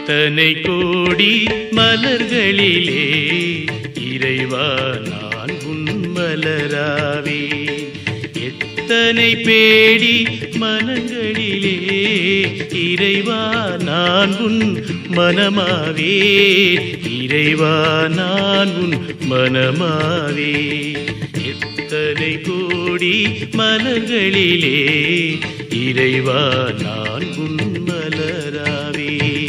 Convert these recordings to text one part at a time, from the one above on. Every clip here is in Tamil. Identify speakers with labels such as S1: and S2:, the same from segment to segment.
S1: எத்தனை கோடி மலர்களிலே இறைவா நான் உன் மலராவே எத்தனை பேடி மனங்களிலே இறைவா நான் உன் மனமாவே இறைவா நான் உன் மனமாவே எத்தனை கோடி மலர்களிலே இறைவா நான் உன் மலராவே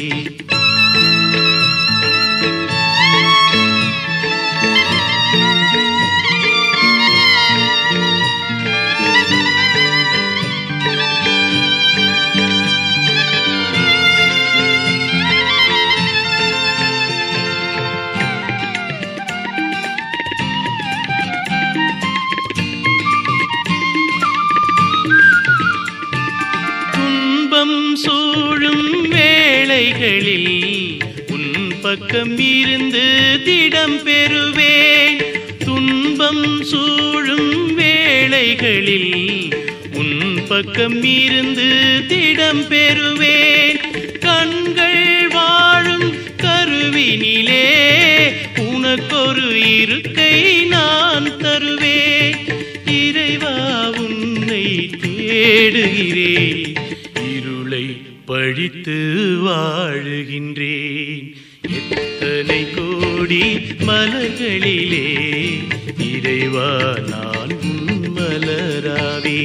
S1: துன்பம் சூழும் வேளைகளில் உன் பக்கம் இருந்து திடம் பெறுவேன் துன்பம் சூழும் வேளைகளில் உன் பக்கம் இருந்து திடம் பெறுவேன் கண்கள் வாழும் கருவினிலே உனக்கொரு இருக்கை நான் தருவேன் இறைவா உன்னை தேடுகிறேன் இருளை பழித்து வாழுகின்றேன் எத்தனை கோடி மலர்களிலே இறைவா நான் உன் மலராவே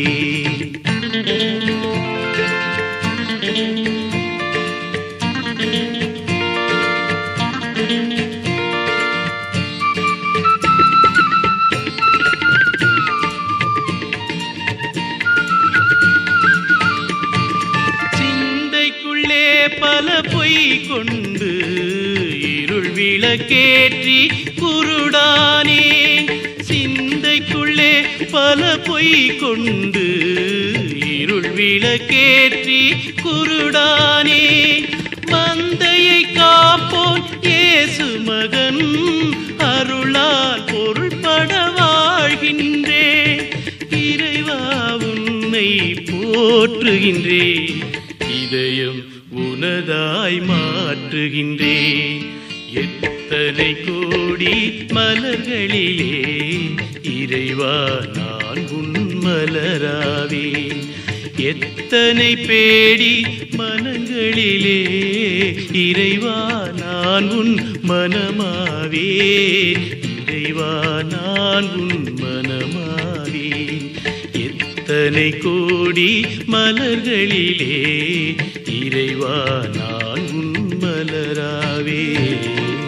S1: சிந்தைக்குள்ளே பல பொய் கொண்டு இருள் விளக்கேற்றி குருடானே சிந்தைக்குள்ளே பல பொய் கொண்டு இருள் விளக்கேற்றி குருடானே மந்தையை காப்போன் இயேசு மகன் அருளால் பொருள்பட வாழ்கின்றேன் இறைவா உன்னை போற்றுகின்றேன் இதயம் உனதாய் மாற்றுகின்றேன் எத்தனை கோடி மலர்களிலே இறைவா நான் உன் மலராவே எத்தனை பேடி மனங்களிலே இறைவா நான் உன் மனமாவே இறைவா நான் உன் மனமாவே எத்தனை கோடி மலர்களிலே இறைவா நான் உன் மலராவே